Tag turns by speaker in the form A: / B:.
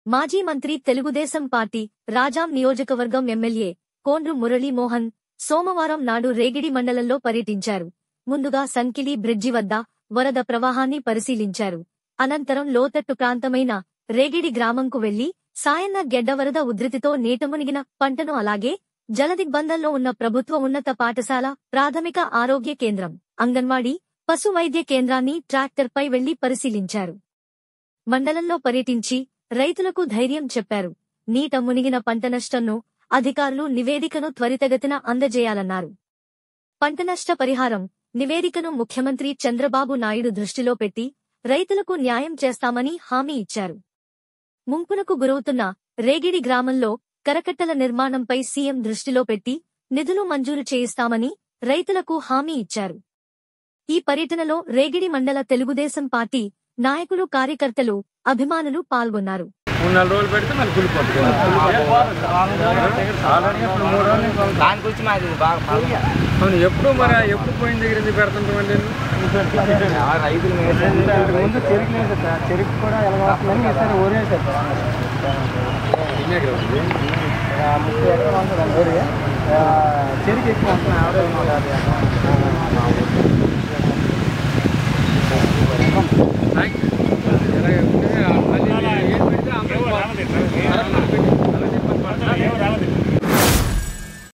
A: మాజీ మంత్రి తెలుగుదేశం పార్టీ రాజాం నియోజకవర్గం ఎమ్మెల్యే కోండ్రు మురళీమోహన్ సోమవారం నాడు రేగిడి మండలంలో పర్యటించారు ముందుగా సంకిలి బ్రిడ్జి వద్ద వరద ప్రవాహాన్ని పరిశీలించారు అనంతరం లోతట్టు ప్రాంతమైన రేగిడి గ్రామంకు వెళ్లి సాయన్న గెడ్డ వరద ఉధృతితో నీటమునిగిన పంటను అలాగే జలదిగ్బంధంలో ఉన్న ప్రభుత్వ ఉన్నత పాఠశాల ప్రాథమిక ఆరోగ్య కేంద్రం అంగన్వాడీ పశు వైద్య కేంద్రాన్ని ట్రాక్టర్పై వెళ్లి పరిశీలించారు మండలంలో పర్యటించి రైతులకు ధైర్యం చెప్పారు నీట మునిగిన పంట నష్టంను అధికారులు నివేదికను త్వరితగతిన అందజేయాలన్నారు పంట నష్ట పరిహారం నివేదికను ముఖ్యమంత్రి చంద్రబాబు నాయుడు దృష్టిలో పెట్టి రైతులకు న్యాయం చేస్తామని హామీ ఇచ్చారు ముంపునకు గురవుతున్న రేగిడి గ్రామంలో కరకట్టల నిర్మాణంపై సీఎం దృష్టిలో పెట్టి నిధులు మంజూరు చేయిస్తామని రైతులకు హామీ ఇచ్చారు ఈ పర్యటనలో రేగిడి మండల తెలుగుదేశం పార్టీ నాయకులు కార్యకర్తలు అభిమానులు పాల్గొన్నారు
B: మూడు నాలుగు రోజులు పెడితే మళ్ళీ కూలిపోతుంది ఆల్రెడీ ఇప్పుడు మూడు రోజులు నుంచి ఉంది.
C: దాని గురించి మాది బాగా బాగా-
B: అవును ఎప్పుడు మరి ఎప్పుడు పోయిన దగ్గర ఎందుకు పెడుతుంటామండి
C: ఆ రైతులు మేసేది
D: ముందు చెరుకు లేదు సార్ చెరుకు కూడా ఎలా వస్తుందని ఈసారి ఊరేసారు ముప్పై ఎకరాలు ఉంటుంది ఊరి చెరుకు ఎక్కువ వస్తున్నాయి ఆవిడ